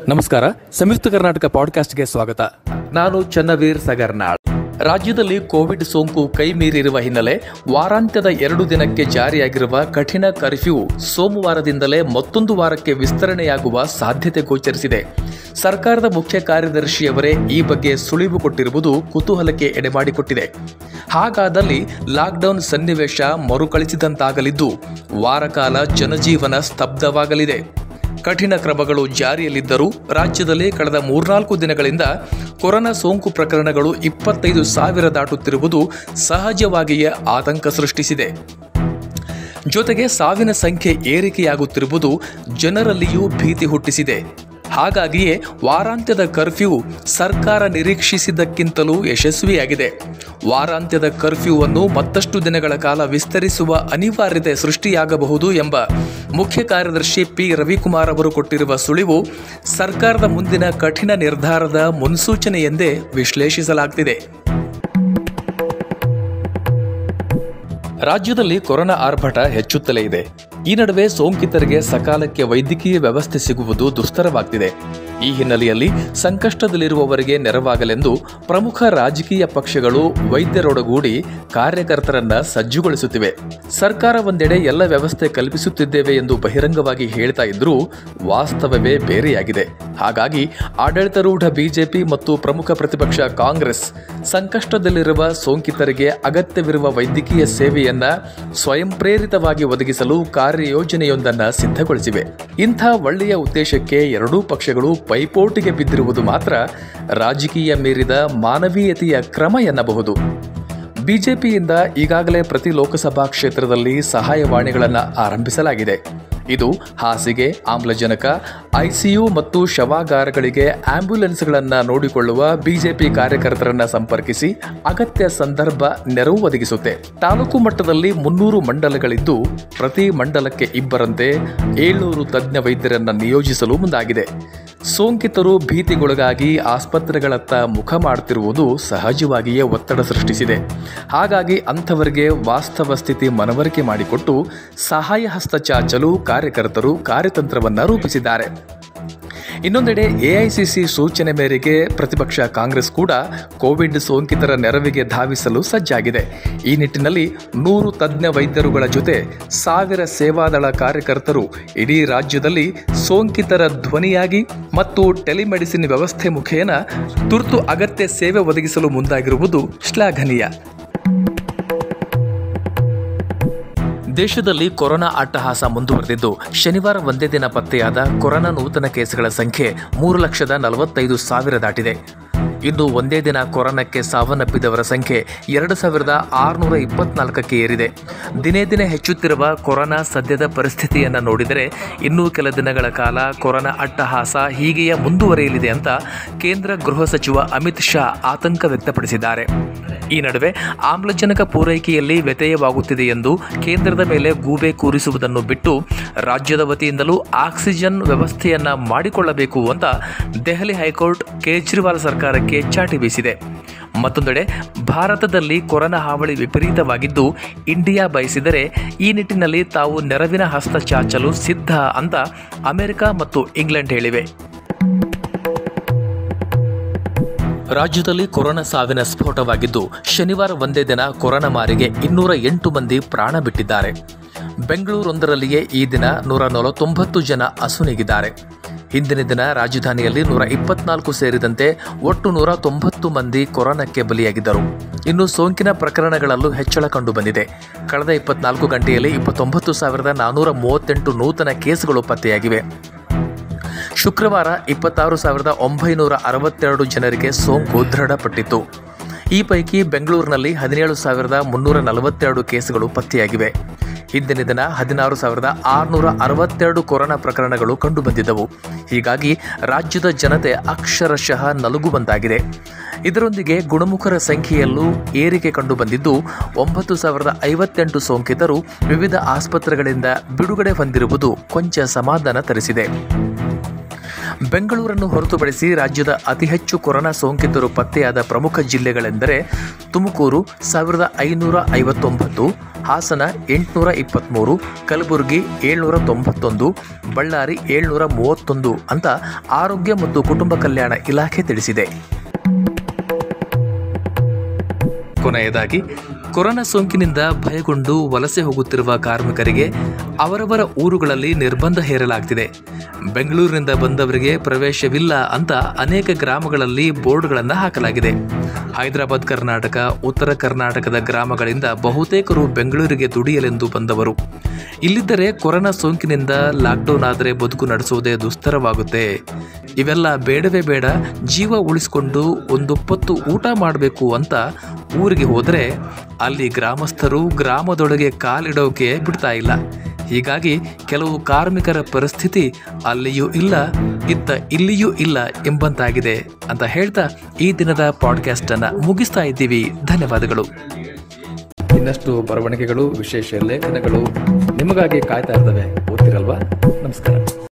ನಮಸ್ಕಾರ ಸಂಯುಕ್ತ ಕರ್ನಾಟಕ ಪಾಡ್ಕಾಸ್ಟ್ಗೆ ಸ್ವಾಗತ ನಾನು ಚನ್ನವೀರ್ ಸಗರ್ನಾಳ್ ರಾಜ್ಯದಲ್ಲಿ ಕೋವಿಡ್ ಸೋಂಕು ಕೈ ಮೀರಿರುವ ಹಿನ್ನೆಲೆ ವಾರಾಂತ್ಯದ ಎರಡು ದಿನಕ್ಕೆ ಜಾರಿಯಾಗಿರುವ ಕಠಿಣ ಕರ್ಫ್ಯೂ ಸೋಮವಾರದಿಂದಲೇ ಮತ್ತೊಂದು ವಾರಕ್ಕೆ ವಿಸ್ತರಣೆಯಾಗುವ ಸಾಧ್ಯತೆ ಗೋಚರಿಸಿದೆ ಸರ್ಕಾರದ ಮುಖ್ಯ ಕಾರ್ಯದರ್ಶಿಯವರೇ ಈ ಬಗ್ಗೆ ಸುಳಿವು ಕೊಟ್ಟಿರುವುದು ಕುತೂಹಲಕ್ಕೆ ಎಡೆಮಾಡಿಕೊಟ್ಟಿದೆ ಹಾಗಾದಲ್ಲಿ ಲಾಕ್ಡೌನ್ ಸನ್ನಿವೇಶ ಮರುಕಳಿಸಿದಂತಾಗಲಿದ್ದು ವಾರಕಾಲ ಜನಜೀವನ ಸ್ತಬ್ಧವಾಗಲಿದೆ ಕಠಿಣ ಕ್ರಮಗಳು ಜಾರಿಯಲ್ಲಿದ್ದರೂ ರಾಜ್ಯದಲ್ಲಿ ಕಳೆದ ಮೂರ್ನಾಲ್ಕು ದಿನಗಳಿಂದ ಕೊರೋನಾ ಸೋಂಕು ಪ್ರಕರಣಗಳು ಇಪ್ಪತ್ತೈದು ಸಾವಿರ ದಾಟುತ್ತಿರುವುದು ಸಹಜವಾಗಿಯೇ ಆತಂಕ ಸೃಷ್ಟಿಸಿದೆ ಜೊತೆಗೆ ಸಾವಿನ ಸಂಖ್ಯೆ ಏರಿಕೆಯಾಗುತ್ತಿರುವುದು ಜನರಲ್ಲಿಯೂ ಭೀತಿ ಹುಟ್ಟಿಸಿದೆ ಹಾಗಾಗಿಯೇ ವಾರಾಂತ್ಯದ ಕರ್ಫ್ಯೂ ಸರ್ಕಾರ ನಿರೀಕ್ಷಿಸಿದ್ದಕ್ಕಿಂತಲೂ ಯಶಸ್ವಿಯಾಗಿದೆ ವಾರಾಂತ್ಯದ ಕರ್ಫ್ಯೂವನ್ನು ಮತ್ತಷ್ಟು ದಿನಗಳ ಕಾಲ ವಿಸ್ತರಿಸುವ ಅನಿವಾರ್ಯತೆ ಸೃಷ್ಟಿಯಾಗಬಹುದು ಎಂಬ ಮುಖ್ಯ ಕಾರ್ಯದರ್ಶಿ ಪಿ ರವಿಕುಮಾರ್ ಅವರು ಕೊಟ್ಟಿರುವ ಸುಳಿವು ಸರ್ಕಾರದ ಮುಂದಿನ ಕಠಿಣ ನಿರ್ಧಾರದ ಮುನ್ಸೂಚನೆ ಎಂದೇ ವಿಶ್ಲೇಷಿಸಲಾಗ್ತಿದೆ ರಾಜ್ಯದಲ್ಲಿ ಕೊರೋನಾ ಆರ್ಭಟ ಹೆಚ್ಚುತ್ತಲೇ ಇದೆ ಈ ನಡುವೆ ಸೋಂಕಿತರಿಗೆ ಸಕಾಲಕ್ಕೆ ವೈದ್ಯಕೀಯ ವ್ಯವಸ್ಥೆ ಸಿಗುವುದು ದುಸ್ತರವಾಗ್ತಿದೆ ಈ ಹಿನ್ನೆಲೆಯಲ್ಲಿ ಸಂಕಷ್ಟದಲ್ಲಿರುವವರಿಗೆ ನೆರವಾಗಲೆಂದು ಪ್ರಮುಖ ರಾಜಕೀಯ ಪಕ್ಷಗಳು ವೈದ್ಯರೊಡಗೂಡಿ ಕಾರ್ಯಕರ್ತರನ್ನ ಸಜ್ಜುಗೊಳಿಸುತ್ತಿವೆ ಸರ್ಕಾರ ಒಂದೆಡೆ ಎಲ್ಲ ವ್ಯವಸ್ಥೆ ಕಲ್ಪಿಸುತ್ತಿದ್ದೇವೆ ಎಂದು ಬಹಿರಂಗವಾಗಿ ಹೇಳ್ತಾ ಇದ್ರೂ ವಾಸ್ತವವೇ ಬೇರೆಯಾಗಿದೆ ಹಾಗಾಗಿ ಆಡಳಿತಾರೂಢ ಬಿಜೆಪಿ ಮತ್ತು ಪ್ರಮುಖ ಪ್ರತಿಪಕ್ಷ ಕಾಂಗ್ರೆಸ್ ಸಂಕಷ್ಟದಲ್ಲಿರುವ ಸೋಂಕಿತರಿಗೆ ಅಗತ್ಯವಿರುವ ವೈದ್ಯಕೀಯ ಸೇವೆಯನ್ನ ಸ್ವಯಂ ಪ್ರೇರಿತವಾಗಿ ಒದಗಿಸಲು ಕಾರ್ಯಯೋಜನೆಯೊಂದನ್ನ ಸಿದ್ಧಗೊಳಿಸಿವೆ ಇಂಥ ಒಳ್ಳೆಯ ಉದ್ದೇಶಕ್ಕೆ ಎರಡೂ ಪಕ್ಷಗಳು ಪೈಪೋಟಿಗೆ ಬಿದ್ದಿರುವುದು ಮಾತ್ರ ರಾಜಕೀಯ ಮೀರಿದ ಮಾನವೀಯತೆಯ ಕ್ರಮ ಎನ್ನಬಹುದು ಬಿಜೆಪಿಯಿಂದ ಈಗಾಗಲೇ ಪ್ರತಿ ಲೋಕಸಭಾ ಕ್ಷೇತ್ರದಲ್ಲಿ ಸಹಾಯವಾಣಿಗಳನ್ನು ಆರಂಭಿಸಲಾಗಿದೆ ಇದು ಹಾಸಿಗೆ ಆಮ್ಲಜನಕ ಐಸಿಯು ಮತ್ತು ಶವಾಗಾರಗಳಿಗೆ ಆಂಬ್ಯುಲೆನ್ಸ್ಗಳನ್ನು ನೋಡಿಕೊಳ್ಳುವ ಬಿಜೆಪಿ ಕಾರ್ಯಕರ್ತರನ್ನ ಸಂಪರ್ಕಿಸಿ ಅಗತ್ಯ ಸಂದರ್ಭ ನೆರವು ಒದಗಿಸುತ್ತೆ ತಾಲೂಕು ಮಟ್ಟದಲ್ಲಿ ಮುನ್ನೂರು ಮಂಡಲಗಳಿದ್ದು ಪ್ರತಿ ಮಂಡಲಕ್ಕೆ ಇಬ್ಬರಂತೆ ಏಳ್ನೂರು ತಜ್ಞ ವೈದ್ಯರನ್ನ ನಿಯೋಜಿಸಲು ಮುಂದಾಗಿದೆ ಸೋಂಕಿತರು ಭೀತಿಗೊಳಗಾಗಿ ಆಸ್ಪತ್ರೆಗಳತ್ತ ಮುಖ ಮಾಡುತ್ತಿರುವುದು ಸಹಜವಾಗಿಯೇ ಒತ್ತಡ ಸೃಷ್ಟಿಸಿದೆ ಹಾಗಾಗಿ ಅಂಥವರಿಗೆ ವಾಸ್ತವ ಸ್ಥಿತಿ ಮನವರಿಕೆ ಮಾಡಿಕೊಟ್ಟು ಸಹಾಯ ಹಸ್ತ ಚಾಚಲು ಕಾರ್ಯಕರ್ತರು ಕಾರ್ಯತಂತ್ರವನ್ನು ರೂಪಿಸಿದ್ದಾರೆ ಇನ್ನೊಂದೆಡೆ ಎಐಸಿಸಿ ಸೂಚನೆ ಮೇರೆಗೆ ಪ್ರತಿಪಕ್ಷ ಕಾಂಗ್ರೆಸ್ ಕೂಡ ಕೋವಿಡ್ ಸೋಂಕಿತರ ನೆರವಿಗೆ ಧಾವಿಸಲು ಸಜ್ಜಾಗಿದೆ ಈ ನಿಟ್ಟಿನಲ್ಲಿ ನೂರು ತಜ್ಞ ವೈದ್ಯರುಗಳ ಜೊತೆ ಸಾವಿರ ಸೇವಾದಳ ಕಾರ್ಯಕರ್ತರು ಇಡೀ ರಾಜ್ಯದಲ್ಲಿ ಸೋಂಕಿತರ ಧ್ವನಿಯಾಗಿ ಮತ್ತು ಟೆಲಿಮೆಡಿಸಿನ್ ವ್ಯವಸ್ಥೆ ಮುಖೇನ ತುರ್ತು ಅಗತ್ಯ ಸೇವೆ ಒದಗಿಸಲು ಮುಂದಾಗಿರುವುದು ಶ್ಲಾಘನೀಯ ದೇಶದಲ್ಲಿ ಕೊರೋನಾ ಅಟ್ಟಹಾಸ ಮುಂದುವರೆದಿದ್ದು ಶನಿವಾರ ಒಂದೇ ದಿನ ಪತ್ತೆಯಾದ ಕೊರೋನಾ ನೂತನ ಕೇಸ್ಗಳ ಸಂಖ್ಯೆ ಮೂರು ಲಕ್ಷದ ನಲವತ್ತೈದು ಸಾವಿರ ದಾಟಿದೆ ಇನ್ನು ಒಂದೇ ದಿನ ಕೊರೋನಾಕ್ಕೆ ಸಾವನ್ನಪ್ಪಿದವರ ಸಂಖ್ಯೆ ಎರಡು ಸಾವಿರದ ಆರುನೂರ ಇಪ್ಪತ್ನಾಲ್ಕಕ್ಕೆ ಏರಿದೆ ದಿನೇ ದಿನೇ ಹೆಚ್ಚುತ್ತಿರುವ ಕೊರೋನಾ ಸದ್ಯದ ಪರಿಸ್ಥಿತಿಯನ್ನು ನೋಡಿದರೆ ಇನ್ನೂ ಕೆಲ ದಿನಗಳ ಕಾಲ ಕೊರೋನಾ ಅಟ್ಟಹಾಸ ಹೀಗೆಯೇ ಮುಂದುವರಿಯಲಿದೆ ಅಂತ ಕೇಂದ್ರ ಗೃಹ ಸಚಿವ ಅಮಿತ್ ಶಾ ಆತಂಕ ವ್ಯಕ್ತಪಡಿಸಿದ್ದಾರೆ ಈ ನಡುವೆ ಆಮ್ಲಜನಕ ಪೂರೈಕೆಯಲ್ಲಿ ವ್ಯತ್ಯಯವಾಗುತ್ತಿದೆ ಎಂದು ಕೇಂದ್ರದ ಮೇಲೆ ಗೂಬೆ ಕೂರಿಸುವುದನ್ನು ಬಿಟ್ಟು ರಾಜ್ಯದ ವತಿಯಿಂದಲೂ ಆಕ್ಸಿಜನ್ ವ್ಯವಸ್ಥೆಯನ್ನ ಮಾಡಿಕೊಳ್ಳಬೇಕು ಅಂತ ದೆಹಲಿ ಹೈಕೋರ್ಟ್ ಕೇಜ್ರಿವಾಲ್ ಸರ್ಕಾರಕ್ಕೆ ಚಾಟಿ ಬೀಸಿದೆ ಮತ್ತೊಂದೆಡೆ ಭಾರತದಲ್ಲಿ ಕೊರೋನಾ ಹಾವಳಿ ವಿಪರೀತವಾಗಿದ್ದು ಇಂಡಿಯಾ ಬಯಸಿದರೆ ಈ ನಿಟ್ಟಿನಲ್ಲಿ ತಾವು ನೆರವಿನ ಹಸ್ತ ಚಾಚಲು ಸಿದ್ಧ ಅಂತ ಅಮೆರಿಕ ಮತ್ತು ಇಂಗ್ಲೆಂಡ್ ಹೇಳಿವೆ ರಾಜ್ಯದಲ್ಲಿ ಕೊರೋನಾ ಸಾವಿನ ಸ್ಫೋಟವಾಗಿದ್ದು ಶನಿವಾರ ಒಂದೇ ದಿನ ಕೊರೋನಾ ಮಾರಿಗೆ ಇನ್ನೂರ ಎಂಟು ಮಂದಿ ಪ್ರಾಣ ಬಿಟ್ಟಿದ್ದಾರೆ ಬೆಂಗಳೂರೊಂದರಲ್ಲಿಯೇ ಈ ದಿನ ನೂರ ನಲವತ್ತೊಂಬತ್ತು ಜನ ಅಸುನೀಗಿದ್ದಾರೆ ಹಿಂದಿನ ದಿನ ರಾಜಧಾನಿಯಲ್ಲಿ ನೂರ ಇಪ್ಪತ್ನಾಲ್ಕು ಸೇರಿದಂತೆ ಒಟ್ಟು ನೂರ ತೊಂಬತ್ತು ಮಂದಿ ಕೊರೋನಾಕ್ಕೆ ಬಲಿಯಾಗಿದ್ದರು ಇನ್ನು ಸೋಂಕಿನ ಪ್ರಕರಣಗಳಲ್ಲೂ ಹೆಚ್ಚಳ ಕಂಡುಬಂದಿದೆ ಕಳೆದ ಇಪ್ಪತ್ನಾಲ್ಕು ಗಂಟೆಯಲ್ಲಿ ಇಪ್ಪತ್ತೊಂಬತ್ತು ಸಾವಿರದ ನಾನ್ನೂರ ಮೂವತ್ತೆಂಟು ನೂತನ ಕೇಸುಗಳು ಪತ್ತೆಯಾಗಿವೆ ಶುಕ್ರವಾರ ಇಪ್ಪತ್ತಾರು ಸಾವಿರದ ಒಂಬೈನೂರ ಅರವತ್ತೆರಡು ಜನರಿಗೆ ಸೋಂಕು ದೃಢಪಟ್ಟಿತ್ತು ಈ ಪೈಕಿ ಬೆಂಗಳೂರಿನಲ್ಲಿ ಹದಿನೇಳು ಸಾವಿರದ ಮುನ್ನೂರ ನಲವತ್ತೆರಡು ಕೇಸುಗಳು ಪತ್ತೆಯಾಗಿವೆ ಹಿಂದಿನ ದಿನ ಹದಿನಾರು ಸಾವಿರದ ಆರುನೂರ ಅರವತ್ತೆರಡು ಕೊರೋನಾ ಪ್ರಕರಣಗಳು ಕಂಡುಬಂದಿದ್ದವು ಹೀಗಾಗಿ ರಾಜ್ಯದ ಜನತೆ ಅಕ್ಷರಶಃ ನಲುಗುವಂತಾಗಿದೆ ಇದರೊಂದಿಗೆ ಗುಣಮುಖರ ಸಂಖ್ಯೆಯಲ್ಲೂ ಏರಿಕೆ ಕಂಡುಬಂದಿದ್ದು ಒಂಬತ್ತು ಸಾವಿರದ ಐವತ್ತೆಂಟು ಸೋಂಕಿತರು ವಿವಿಧ ಆಸ್ಪತ್ರೆಗಳಿಂದ ಬಿಡುಗಡೆ ಹೊಂದಿರುವುದು ಕೊಂಚ ಸಮಾಧಾನ ತರಿಸಿದೆ ಬೆಂಗಳೂರನ್ನು ಹೊರತುಪಡಿಸಿ ರಾಜ್ಯದ ಅತಿ ಹೆಚ್ಚು ಕೊರೋನಾ ಸೋಂಕಿತರು ಪತ್ತೆಯಾದ ಪ್ರಮುಖ ಜಿಲ್ಲೆಗಳೆಂದರೆ ತುಮಕೂರು ಸಾವಿರದ ಐನೂರ ಐವತ್ತೊಂಬತ್ತು ಹಾಸನ ಎಂಟುನೂರ ಇಪ್ಪತ್ತ್ಮೂರು ಕಲಬುರಗಿ ಏಳ್ನೂರ ತೊಂಬತ್ತೊಂದು ಬಳ್ಳಾರಿ ಏಳ್ನೂರ ಮೂವತ್ತೊಂದು ಅಂತ ಆರೋಗ್ಯ ಮತ್ತು ಕುಟುಂಬ ಕಲ್ಯಾಣ ಇಲಾಖೆ ತಿಳಿಸಿದೆ ಕೊನೆಯದಾಗಿ ಕೊರೋನಾ ಸೋಂಕಿನಿಂದ ಭಯಗೊಂಡು ವಲಸೆ ಹೋಗುತ್ತಿರುವ ಕಾರ್ಮಿಕರಿಗೆ ಅವರವರ ಊರುಗಳಲ್ಲಿ ನಿರ್ಬಂಧ ಹೇರಲಾಗ್ತಿದೆ ಬೆಂಗಳೂರಿನಿಂದ ಬಂದವರಿಗೆ ಪ್ರವೇಶವಿಲ್ಲ ಅಂತ ಅನೇಕ ಗ್ರಾಮಗಳಲ್ಲಿ ಬೋರ್ಡ್ಗಳನ್ನು ಹಾಕಲಾಗಿದೆ ಹೈದರಾಬಾದ್ ಕರ್ನಾಟಕ ಉತ್ತರ ಕರ್ನಾಟಕದ ಗ್ರಾಮಗಳಿಂದ ಬಹುತೇಕರು ಬೆಂಗಳೂರಿಗೆ ದುಡಿಯಲೆಂದು ಬಂದವರು ಇಲ್ಲಿದ್ದರೆ ಕೊರೋನಾ ಸೋಂಕಿನಿಂದ ಲಾಕ್ಡೌನ್ ಆದರೆ ಬದುಕು ನಡೆಸುವುದೇ ದುಸ್ತರವಾಗುತ್ತೆ ಇವೆಲ್ಲ ಬೇಡವೇ ಬೇಡ ಜೀವ ಉಳಿಸಿಕೊಂಡು ಒಂದೊಪ್ಪತ್ತು ಊಟ ಮಾಡಬೇಕು ಅಂತ ಊರಿಗೆ ಹೋದರೆ ಅಲ್ಲಿ ಗ್ರಾಮಸ್ಥರು ಗ್ರಾಮದೊಳಗೆ ಕಾಲಿಡೋಕೆ ಬಿಡ್ತಾ ಇಲ್ಲ ಹೀಗಾಗಿ ಕೆಲವು ಕಾರ್ಮಿಕರ ಪರಿಸ್ಥಿತಿ ಅಲ್ಲಿಯೂ ಇಲ್ಲ ಇತ್ತ ಇಲ್ಲಿಯೂ ಇಲ್ಲ ಎಂಬಂತಾಗಿದೆ ಅಂತ ಹೇಳ್ತಾ ಈ ದಿನದ ಪಾಡ್ಕಾಸ್ಟ್ ಅನ್ನ ಮುಗಿಸ್ತಾ ಇದ್ದೀವಿ ಧನ್ಯವಾದಗಳು ಇನ್ನಷ್ಟು ಬರವಣಿಗೆಗಳು ವಿಶೇಷ ಲೇಖನಗಳು ನಿಮಗಾಗಿ ಕಾಯ್ತಾ ಇರ್ತವೆ ಓದ್ತಿರಲ್ವಾ ನಮಸ್ಕಾರ